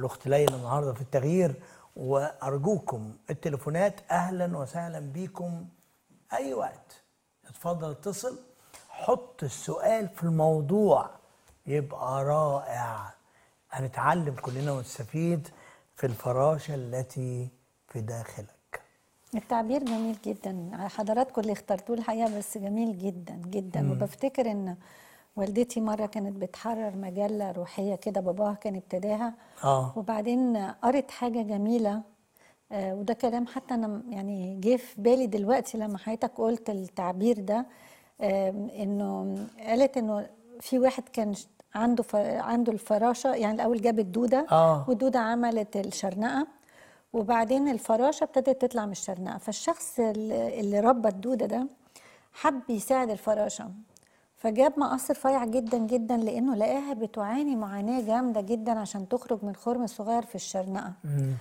الاخت ليلى النهارده في التغيير وارجوكم التليفونات اهلا وسهلا بيكم اي وقت اتفضل اتصل حط السؤال في الموضوع يبقى رائع هنتعلم كلنا ونستفيد في الفراشه التي في داخلك التعبير جميل جدا على حضراتكم اللي اخترتوه الحقيقه بس جميل جدا جدا وبفتكر ان والدتي مره كانت بتحرر مجله روحيه كده باباها كان ابتداها اه وبعدين قرت حاجه جميله آه وده كلام حتى انا يعني جه في بالي دلوقتي لما حضرتك قلت التعبير ده آه انه قالت انه في واحد كان ش- عنده ف... عنده الفراشه يعني الاول جاب الدوده آه. والدوده عملت الشرنقه وبعدين الفراشه ابتدت تطلع من الشرنقه فالشخص اللي اللي ربى الدوده ده حب يساعد الفراشه فجاب مقص رفيع جدا جدا لانه لقاها بتعاني معاناه جامده جدا عشان تخرج من خرم صغير في الشرنقه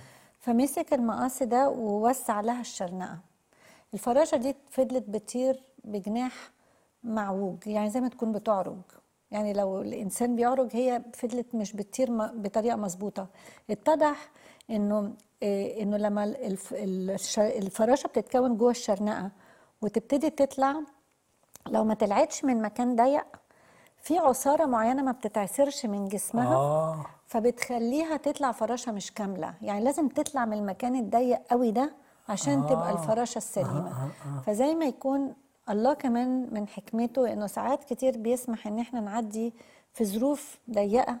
فمسك المقص ده ووسع لها الشرنقه الفراشه دي فضلت بتطير بجناح معوج يعني زي ما تكون بتعرج يعني لو الانسان بيعرج هي فضلت مش بتطير م- بطريقه مظبوطه اتضح انه إيه، انه لما الف- الش- الفراشه بتتكون جوه الشرنقه وتبتدي تطلع لو ما طلعتش من مكان ضيق في عصاره معينه ما بتتعسرش من جسمها اه فبتخليها تطلع فراشه مش كامله يعني لازم تطلع من المكان الضيق قوي ده عشان آه. تبقى الفراشه السليمه فزي ما يكون الله كمان من حكمته انه ساعات كتير بيسمح ان احنا نعدي في ظروف ضيقه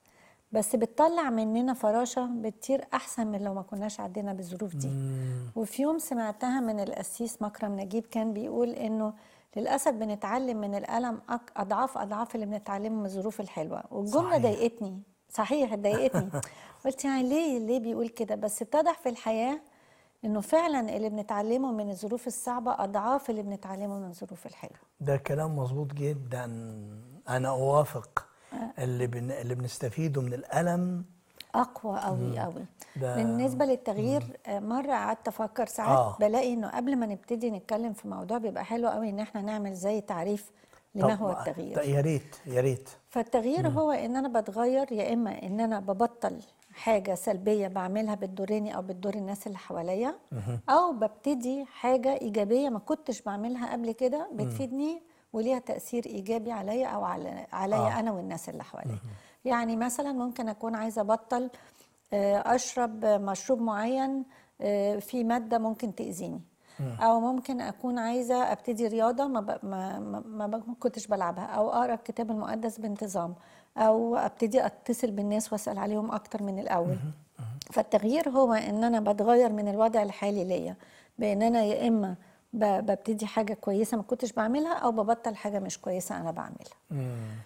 بس بتطلع مننا فراشه بتطير احسن من لو ما كناش عدينا بالظروف دي وفي يوم سمعتها من القسيس مكرم نجيب كان بيقول انه للاسف بنتعلم من الالم أك- اضعاف اضعاف اللي بنتعلمه من الظروف الحلوه والجمله صحيح. ضايقتني صحيح ضايقتني قلت يعني ليه ليه بيقول كده بس اتضح في الحياه انه فعلا اللي بنتعلمه من الظروف الصعبه اضعاف اللي بنتعلمه من الظروف الحلوه ده كلام مظبوط جدا انا اوافق اللي بن... اللي بنستفيده من الالم اقوى قوي قوي ده- بالنسبه للتغيير آه، مره قعدت افكر ساعات آه. بلاقي انه قبل ما نبتدي نتكلم في موضوع بيبقى حلو قوي ان احنا نعمل زي تعريف لما طب هو طب التغيير يا ريت يا ريت فالتغيير هو ان انا بتغير يا اما ان انا ببطل حاجه سلبيه بعملها بتضرني او بتضر الناس اللي حواليا او ببتدي حاجه ايجابيه ما كنتش بعملها قبل كده بتفيدني وليها تاثير ايجابي عليا او على عليا آه. انا والناس اللي حواليا يعني مثلا ممكن اكون عايزه ابطل آه، اشرب مشروب معين آه، فيه ماده ممكن تاذيني او ممكن اكون عايزه ابتدي رياضه ما ب... ما ما, ما, ب... ما كنتش بلعبها او اقرا الكتاب المقدس بانتظام او ابتدي اتصل بالناس واسال عليهم اكتر من الاول فالتغيير هو ان انا بتغير من الوضع الحالي ليا بان انا يا اما ب... ببتدي حاجه كويسه ما كنتش بعملها او ببطل حاجه مش كويسه انا بعملها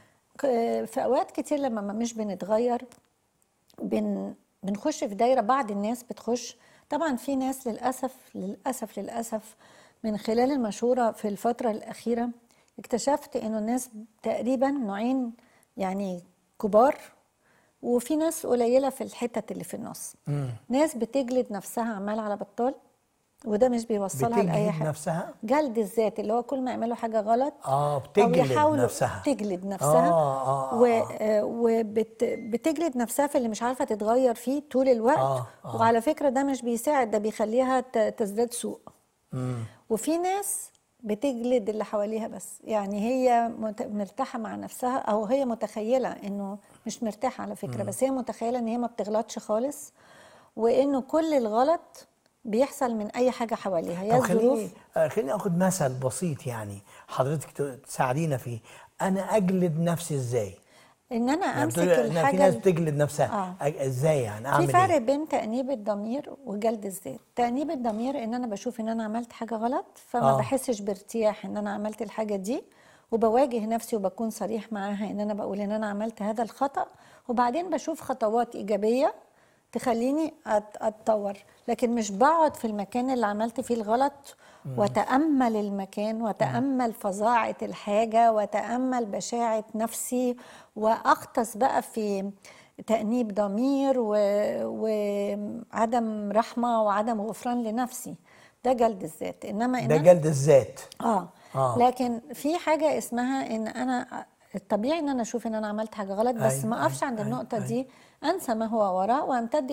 ك- في اوقات كتير لما ما مش بنتغير بن بنخش في دايره بعض الناس بتخش طبعا في ناس للاسف للاسف للاسف من خلال المشوره في الفتره الاخيره اكتشفت انه الناس تقريبا نوعين يعني كبار وفي ناس قليله في الحتت اللي في النص ناس بتجلد نفسها عمال على بطال وده مش بيوصلها لاي بتجلد حاجه نفسها جلد الذات اللي هو كل ما يعملوا حاجه غلط اه أو بتجلد يحاولوا نفسها تجلد نفسها آه، آه، آه. وبتجلد نفسها في اللي مش عارفه تتغير فيه طول الوقت آه، آه. وعلى فكره ده مش بيساعد ده بيخليها ت- تزداد سوء مم. وفي ناس بتجلد اللي حواليها بس يعني هي مت- مرتاحه مع نفسها او هي متخيله انه مش مرتاحه على فكره بس هي متخيله ان هي ما بتغلطش خالص وانه كل الغلط بيحصل من اي حاجه حواليها يا طب خليني الظروف آه، خليني اخد مثل بسيط يعني حضرتك ت- تساعدينا فيه انا اجلد نفسي ازاي ان انا يعني امسك بتقولي إن في الحاجه ناس ال- بتجلد نفسها آه. أج- ازاي يعني اعمل في فرق ايه بين تأنيب الضمير وجلد الذات تأنيب الضمير ان انا بشوف ان انا عملت حاجة غلط فما آه. آه. بحسش بارتياح ان انا عملت الحاجة دي وبواجه نفسي وبكون صريح معاها ان انا بقول ان انا عملت هذا الخطأ وبعدين بشوف خطوات إيجابية تخليني أت- اتطور لكن مش بقعد في المكان اللي عملت فيه الغلط وتأمل المكان وتأمل فظاعة الحاجة وتأمل بشاعة نفسي وأغطس بقى في تأنيب ضمير و... وعدم رحمة وعدم غفران لنفسي ده جلد الذات إنما إن ده أنا- جلد الذات آه. آه. اه لكن في حاجه اسمها ان انا الطبيعي ان انا اشوف ان انا عملت حاجه غلط بس أيوة، ما اقفش أيوة، عند أيوة، النقطه أيوة. دي انسى ما هو وراء وامتد